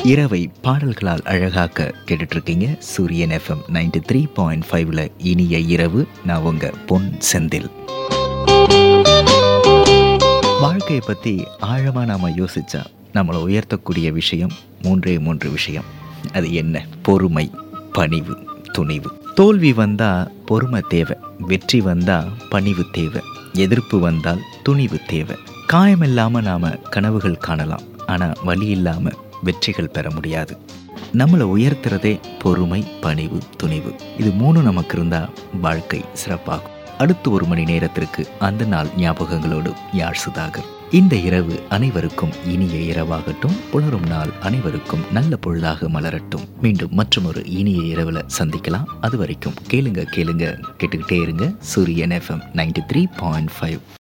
இரவை பாடல்களால் அழகாக்க கேட்டுட்டு இருக்கீங்க சூரியன் எஃப்எம் நைன்டி த்ரீ பாயிண்ட் ஃபைவ்ல இனிய இரவு நான் உங்க பொன் செந்தில் வாழ்க்கையை பற்றி ஆழமாக நாம் யோசிச்சா நம்மளை உயர்த்தக்கூடிய விஷயம் மூன்றே மூன்று விஷயம் அது என்ன பொறுமை பணிவு துணிவு தோல்வி வந்தால் பொறுமை தேவை வெற்றி வந்தால் பணிவு தேவை எதிர்ப்பு வந்தால் துணிவு தேவை காயம் இல்லாமல் நாம் கனவுகள் காணலாம் ஆனால் வழி இல்லாமல் வெற்றிகள் பெற முடியாது நம்மளை உயர்த்துறதே பொறுமை பணிவு துணிவு இது மூணு நமக்கு இருந்தால் வாழ்க்கை சிறப்பாகும் அடுத்து ஒரு மணி நேரத்திற்கு அந்த நாள் ஞாபகங்களோடு யாழ் சுதாகர் இந்த இரவு அனைவருக்கும் இனிய இரவாகட்டும் புலரும் நாள் அனைவருக்கும் நல்ல பொழுதாக மலரட்டும் மீண்டும் மற்றும் ஒரு இனிய இரவுல சந்திக்கலாம் அது வரைக்கும் கேளுங்க கேளுங்க கேட்டுக்கிட்டே இருங்க Suryan FM ninety three point five